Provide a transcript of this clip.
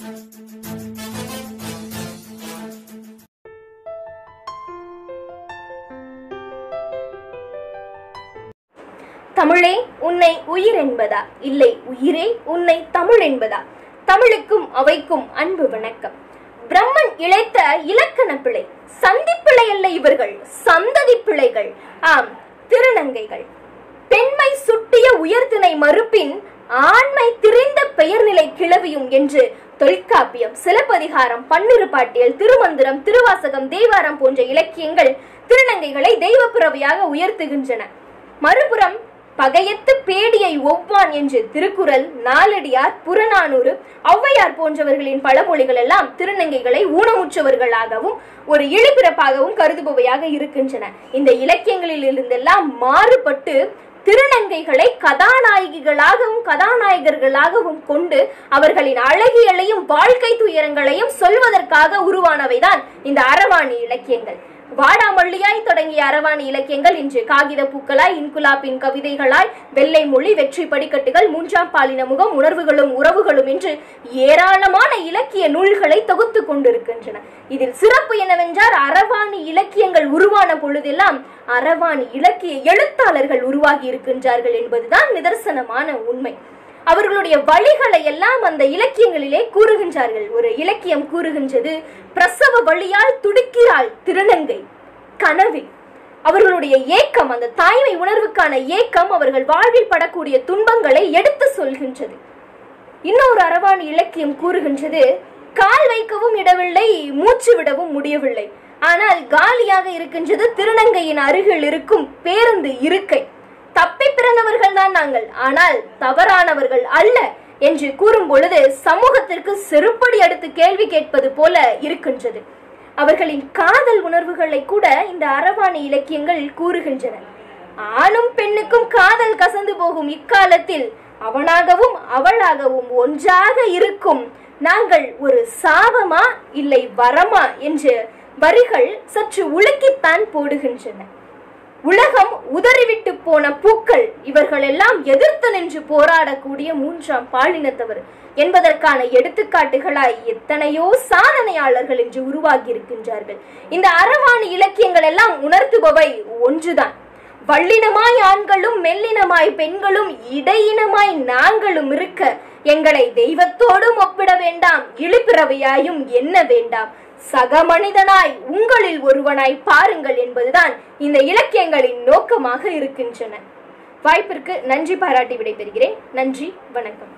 தமிழே உன்னை உயிர் என்பதா இல்லை உயிரே உன்னை தமிழ் என்பதா தமிழுக்கும் அவைக்கும் அன்பு வணக்கம் பிரம்மன் இழைத்த இலக்கண பிழை சந்திப்பிழை அல்ல இவர்கள் சந்ததி பிழைகள் ஆம் திருநங்கைகள் பெண்மை சுட்டிய உயர்திணை மறுப்பின் ஆண்மை திரிந்த பெயர்நிலை கிளவியும் என்று தொல்காப்பியம் சிலப்பதிகாரம் பன்னிரு பாட்டியல் திருமந்திரம் திருவாசகம் தேவாரம் போன்ற இலக்கியங்கள் திருநங்கைகளை தெய்வ பிறவியாக உயர்த்துகின்றன மறுபுறம் பகையத்து பேடியை ஒவ்வான் என்று திருக்குறள் நாலடியார் புறநானூறு ஔவையார் போன்றவர்களின் பழமொழிகள் எல்லாம் திருநங்கைகளை ஊனமுற்றவர்களாகவும் ஒரு இழிபிறப்பாகவும் கருதுபவையாக இருக்கின்றன இந்த இலக்கியங்களில் இருந்தெல்லாம் மாறுபட்டு திருநங்கைகளை கதாநாயகிகளாகவும் கதாநாயகர்களாகவும் கொண்டு அவர்களின் அழகியலையும் வாழ்க்கை துயரங்களையும் சொல்வதற்காக உருவானவைதான் இந்த அரவாணி இலக்கியங்கள் வாடாமல்லியாய் தொடங்கிய அரவாணி இலக்கியங்கள் இன்று காகித பூக்களாய் இன்குலாப்பின் கவிதைகளாய் வெள்ளை மொழி வெற்றி படிக்கட்டுகள் மூன்றாம் பாலின முகம் உணர்வுகளும் உறவுகளும் என்று ஏராளமான இலக்கிய நூல்களை தொகுத்து கொண்டிருக்கின்றன இதில் சிறப்பு என்னவென்றால் அரவாணி இலக்கியங்கள் உருவான பொழுதெல்லாம் அரவாணி இலக்கிய எழுத்தாளர்கள் உருவாகி இருக்கின்றார்கள் என்பதுதான் நிதர்சனமான உண்மை அவர்களுடைய வழிகளை எல்லாம் அந்த இலக்கியங்களிலே கூறுகின்றார்கள் ஒரு இலக்கியம் கூறுகின்றது பிரசவ வழியால் துடிக்கிறாள் திருநங்கை கனவில் அவர்களுடைய ஏக்கம் அந்த தாய்மை உணர்வுக்கான ஏக்கம் அவர்கள் வாழ்வில் படக்கூடிய துன்பங்களை எடுத்து சொல்கின்றது இன்னொரு அரவாணி இலக்கியம் கூறுகின்றது கால் வைக்கவும் இடவில்லை மூச்சு விடவும் முடியவில்லை ஆனால் காலியாக இருக்கின்றது திருநங்கையின் அருகில் இருக்கும் பேருந்து இருக்கை தப்பி பிறந்தவர்கள் தான் நாங்கள் ஆனால் தவறானவர்கள் அல்ல என்று கூறும் பொழுது சமூகத்திற்கு செருப்படி அடுத்து கேள்வி கேட்பது போல இருக்கின்றது அவர்களின் காதல் உணர்வுகளை கூட இந்த அரவாணி இலக்கியங்கள் கூறுகின்றன ஆணும் பெண்ணுக்கும் காதல் கசந்து போகும் இக்காலத்தில் அவனாகவும் அவளாகவும் ஒன்றாக இருக்கும் நாங்கள் ஒரு சாபமா இல்லை வரமா என்று வரிகள் சற்று உலுக்கித்தான் போடுகின்றன உலகம் உதறிவிட்டு போன பூக்கள் இவர்கள் எல்லாம் எதிர்த்து நின்று போராடக்கூடிய மூன்றாம் பாலினத்தவர் என்பதற்கான எடுத்துக்காட்டுகளாய் எத்தனையோ சாதனையாளர்கள் என்று உருவாகி இருக்கின்றார்கள் இந்த அரவாணி இலக்கியங்கள் எல்லாம் உணர்த்துபவை ஒன்றுதான் வள்ளினமாய் ஆண்களும் மெல்லினமாய் பெண்களும் இடையினமாய் நாங்களும் இருக்க எங்களை தெய்வத்தோடும் ஒப்பிட வேண்டாம் இழிப்பிறவையாயும் என்ன வேண்டாம் சக மனிதனாய் உங்களில் ஒருவனாய் பாருங்கள் என்பதுதான் இந்த இலக்கியங்களின் நோக்கமாக இருக்கின்றன வாய்ப்பிற்கு நன்றி பாராட்டி விடைபெறுகிறேன் நன்றி வணக்கம்